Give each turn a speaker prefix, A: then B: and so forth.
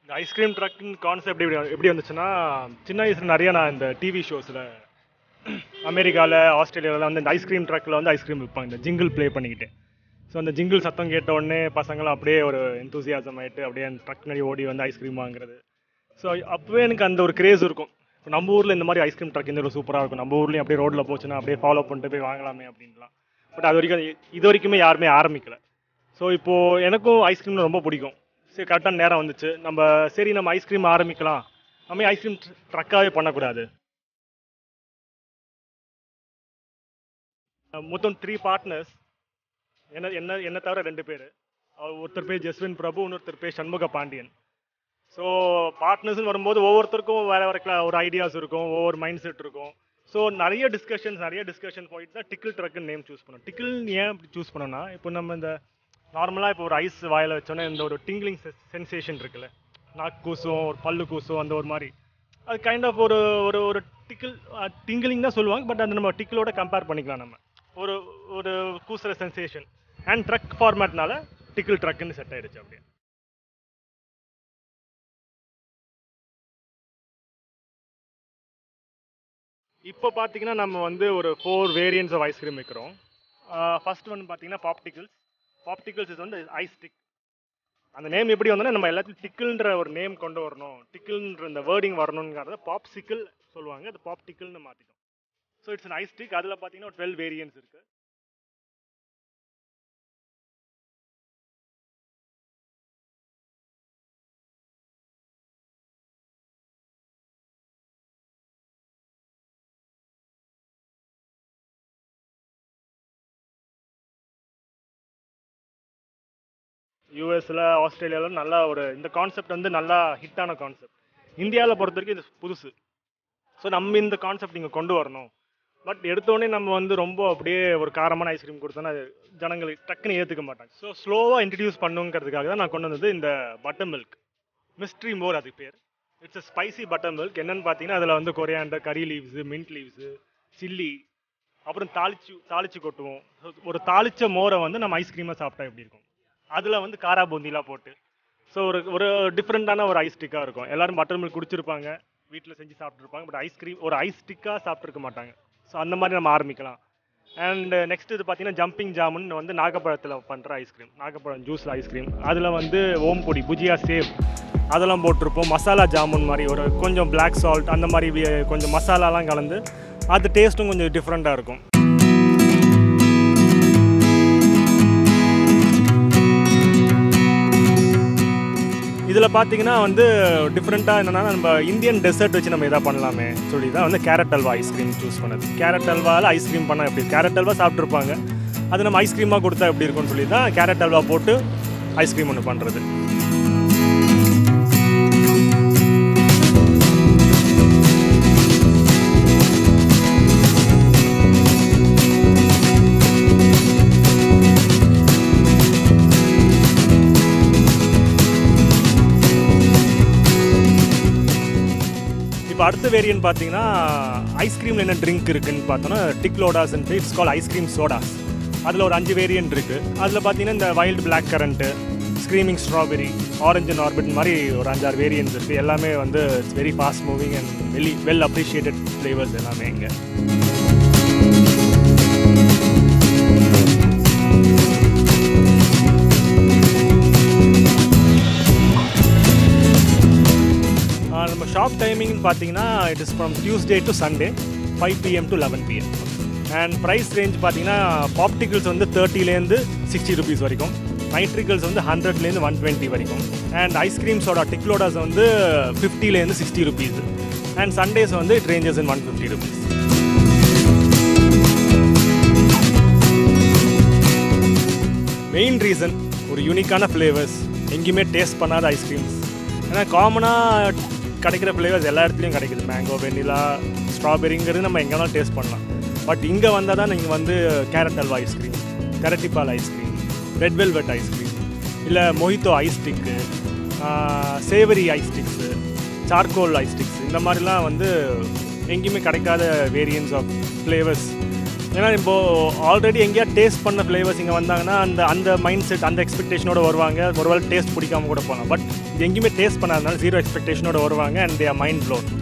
A: இந்த ice cream ட்ரக்கின் concept எப்படி எப்படி வந்துச்சுன்னா சின்ன வயசுல நிறைய நான் இந்த டிவி ஷோஸில் அமெரிக்காவில் ஆஸ்திரேலியாவில் வந்து இந்த ஐஸ்கிரீம் ட்ரக்கில் வந்து ஐஸ்கிரீம் விற்பாங்க இந்த ஜிங்கிள் ப்ளே பண்ணிக்கிட்டு ஸோ அந்த ஜிங்கிள் சத்தம் கேட்ட உடனே பசங்களாம் அப்படியே ஒரு enthusiasm ஆயிட்டு அப்படியே அந்த ட்ரக் நிறைய ஓடி வந்து ஐஸ்கிரீம் வாங்குறது ஸோ அப்போவே எனக்கு அந்த ஒரு கிரேஸ் இருக்கும் இப்போ நம்ம ஊரில் இந்த மாதிரி ஐஸ்கிரீம் ட்ரக் இந்த ஒரு சூப்பராக இருக்கும் நம்ம ஊர்லேயும் அப்படியே ரோட்டில் போச்சுன்னா அப்படியே ஃபாலோ பண்ணிட்டு போய் வாங்கலாமே அப்படின்லாம் பட் அது வரைக்கும் இது வரைக்குமே யாருமே ஆரம்பிக்கல ஸோ இப்போது எனக்கும் ஐஸ்கிரீம் ரொம்ப பிடிக்கும் சரி கரெக்டான நேரம் வந்துச்சு நம்ம சரி நம்ம ஐஸ்கிரீம் ஆரம்பிக்கலாம் நம்ம ஐஸ்கிரீம் ட்ரக்காகவே பண்ணக்கூடாது மொத்தம் த்ரீ பார்ட்னர்ஸ் என்ன என்ன என்ன தவிர ரெண்டு பேர் ஒருத்தர் பேர் ஜஸ்வின் பிரபு இன்னொருத்தர் பேர் சண்முக பாண்டியன் ஸோ பார்ட்னர்ஸ்னு வரும்போது ஒவ்வொருத்தருக்கும் வேற வேற cla- ஒரு ஐடியாஸ் இருக்கும் ஒவ்வொரு மைண்ட் செட் இருக்கும் ஸோ நிறைய டிஸ்கஷன்ஸ் நிறைய டிஸ்கஷன் போயிட்டு தான் டிக்கிள் ட்ரக்குன்னு நேம் சூஸ் பண்ணோம் டிக்கிள் ஏன் அப்படி சூஸ் பண்ணோம்னா இப்போ நம்ம இந்த நார்மலாக இப்போ ஒரு ஐஸ் வாயில் வச்சோன்னே இந்த ஒரு டிங்கிளிங் சென்சேஷன் இருக்குல்ல நாக்கு கூசும் ஒரு பல்லு கூசும் அந்த ஒரு மாதிரி அது கைண்ட் ஆஃப் ஒரு ஒரு ஒரு டிக்கிள் டிங்கிளிங் தான் சொல்லுவாங்க பட் அது நம்ம டிக்கிளோட கம்பேர் பண்ணிக்கலாம் நம்ம ஒரு ஒரு கூசுற சென்சேஷன் அண்ட் ட்ரக் ஃபார்மேட்னால டிக்கிள் ட்ரக்குன்னு செட் ஆயிடுச்சு அப்படியே இப்போ பார்த்தீங்கன்னா நம்ம வந்து ஒரு ஃபோர் வேரியன்ட்ஸ் ஆஃப் ஐஸ்கிரீம் வைக்கிறோம் ஃபர்ஸ்ட் ஒன் பார்த்தீங்கன்னா பாப்டிகல்ஸ் பாப்டிகல்ஸ் இது வந்து ஐஸ் ஸ்டிக் அந்த நேம் எப்படி வந்தோன்னா நம்ம எல்லாத்தையும் டிக்கிள்ன்ற ஒரு நேம் கொண்டு வரணும் டிக்கிள்ன்ற இந்த வேர்டிங் வரணுங்கிறத பாப் சிக்கிள் சொல்லுவாங்க அது பாப் டிக்கிள்னு மாற்றிட்டோம் ஸோ இட்ஸ் ஐஸ் ஸ்டிக் அதில் பார்த்தீங்கன்னா டுவெல் வேரியன்ட்ஸ் இருக்கு யூஎஸில் ஆஸ்திரேலியாவில் நல்லா ஒரு இந்த கான்செப்ட் வந்து நல்லா ஹிட்டான கான்செப்ட் இந்தியாவில் பொறுத்த வரைக்கும் இது புதுசு ஸோ நம்ம இந்த கான்செப்ட் இங்கே கொண்டு வரணும் பட் எடுத்தோடனே நம்ம வந்து ரொம்ப அப்படியே ஒரு காரமான ஐஸ்கிரீம் கொடுத்தோன்னா அது ஜனங்களுக்கு டக்குன்னு ஏற்றுக்க மாட்டாங்க ஸோ ஸ்லோவாக இன்ட்ரடியூஸ் பண்ணுங்கிறதுக்காக தான் நான் கொண்டு வந்தது இந்த பட்டர் மில்க் மிஸ்ட்ரி மோர் அதுக்கு பேர் இட்ஸ் ஸ்பைசி பட்டர் மில்க் என்னன்னு பார்த்தீங்கன்னா அதில் வந்து கொரியாண்டர் கறி லீவ்ஸு மின்ட் லீவ்ஸு சில்லி அப்புறம் தாளிச்சு தாளிச்சு கொட்டுவோம் So, ஒரு தாளிச்ச மோரை வந்து நம்ம ஐஸ்கிரீமாக சாப்பிட்டா எப்படி இருக்கும் அதில் வந்து காரா பூந்திலாம் போட்டு ஸோ ஒரு ஒரு டிஃப்ரெண்ட்டான ஒரு ஐஸ் ஸ்டிக்காக இருக்கும் எல்லாரும் பட்டர் மில்க் குடிச்சிருப்பாங்க வீட்டில் செஞ்சு சாப்பிட்ருப்பாங்க பட் ஐஸ்கிரீம் ஒரு ஐஸ் ஸ்டிக்காக சாப்பிட்ருக்க மாட்டாங்க ஸோ அந்த மாதிரி நம்ம ஆரம்பிக்கலாம் அண்ட் நெக்ஸ்ட் இது பார்த்தீங்கன்னா ஜம்பிங் ஜாமுன் வந்து நாகப்பழத்தில் பண்ணுற ஐஸ்கிரீம் நாகப்பழம் ஜூஸில் ஐஸ்கிரீம் அதில் வந்து ஓம் பொடி புஜியா சேவ் அதெல்லாம் போட்டிருப்போம் மசாலா ஜாமுன் மாதிரி ஒரு கொஞ்சம் பிளாக் சால்ட் அந்த மாதிரி வி- கொஞ்சம் மசாலாலாம் கலந்து அது டேஸ்ட்டும் கொஞ்சம் டிஃப்ரெண்ட்டாக இருக்கும் இதில் பார்த்தீங்கன்னா வந்து டிஃப்ரெண்ட்டாக என்னென்னா நம்ம இந்தியன் டெசர்ட் வச்சு நம்ம எதாவது பண்ணலாமே சொல்லி தான் வந்து கேரட் அல்வா ஐஸ்கிரீம் சூஸ் பண்ணது கேரட் அல்வாவில் ஐஸ்கிரீம் பண்ணால் எப்படி கேரட் அல்வா சாப்பிட்ருப்பாங்க அது நம்ம ஐஸ்கிரீமாக கொடுத்தா எப்படி இருக்கும்னு சொல்லி தான் கேரட் அல்வா போட்டு ஐஸ்கிரீம் ஒன்று பண்ணுறது இப்போ அடுத்த வேரியன்ட் பார்த்தீங்கன்னா ஐஸ்கிரீமில் என்ன ட்ரிங்க் இருக்குன்னு பார்த்தோன்னா டிக்லோடாஸ் இட்ஸ் கால் ஐஸ்கிரீம் சோடாஸ் அதில் ஒரு அஞ்சு வேரியன்ட் இருக்குது அதில் பார்த்தீங்கன்னா இந்த wild black currant screaming strawberry orange நார்பிட் மாதிரி ஒரு அஞ்சாறு வேரியன்ட்ஸ் இருக்குது எல்லாமே வந்து it's very fast moving and very well appreciated flavours எல்லாமே இங்கே நம்ம ஷாப் டைமிங் பார்த்தீங்கன்னா it is from Tuesday to Sunday five PM to eleven PM and price range பார்த்தீங்கன்னா பாப்டிகல்ஸ் வந்து தேர்ட்டிலேருந்து சிக்ஸ்டி ருபீஸ் வரைக்கும் நைட்ரிகல்ஸ் வந்து ஹண்ட்ரட்லேருந்து ஒன் டுவெண்ட்டி வரைக்கும் அண்ட் ஐஸ்கிரீம்ஸோட டிக்லோடாஸ் வந்து ஃபிஃப்டிலேருந்து சிக்ஸ்டி ருபீஸ் அண்ட் சண்டேஸ் வந்து it ranges in one fifty rupees main reason ஒரு யூனிக்கான ஃப்ளேவர்ஸ் எங்கேயுமே டேஸ்ட் பண்ணாத ஐஸ்கிரீம்ஸ் ஏன்னா காமனாக கிடைக்கிற ஃப்ளேவர்ஸ் எல்லா இடத்துலையும் கிடைக்குது மேங்கோ வெண்ணிலா ஸ்ட்ராபெரிங்கிறது நம்ம எங்கேனாலும் டேஸ்ட் பண்ணலாம் பட் இங்கே வந்தால் தான் நீங்கள் வந்து கேரட் அல்வா ஐஸ்கிரீம் கரட்டிப்பால் ஐஸ்கிரீம் ரெட் வெல்வெட் ஐஸ்கிரீம் இல்லை mojito ice stick savoury ice sticks charcoal ice sticks இந்த மாதிரிலாம் வந்து எங்கேயுமே கிடைக்காத வேரியன்ஸ் ஆஃப் ஃப்ளேவர்ஸ் ஏன்னா இப்போது ஆல்ரெடி எங்கேயா டேஸ்ட் பண்ண ஃப்ளேவர்ஸ் இங்கே வந்தாங்கன்னா அந்த அந்த மைண்ட் செட் அந்த எக்ஸ்பெக்டேஷனோட வருவாங்க ஒருவேளை டேஸ்ட் பிடிக்காம கூட போகலாம் பட் இது எங்கேயுமே டேஸ்ட் பண்ணாதனால ஜீரோ எக்ஸ்பெக்டேஷனோட வருவாங்க அண்ட் தேர் மைண்ட் ப்ளோன்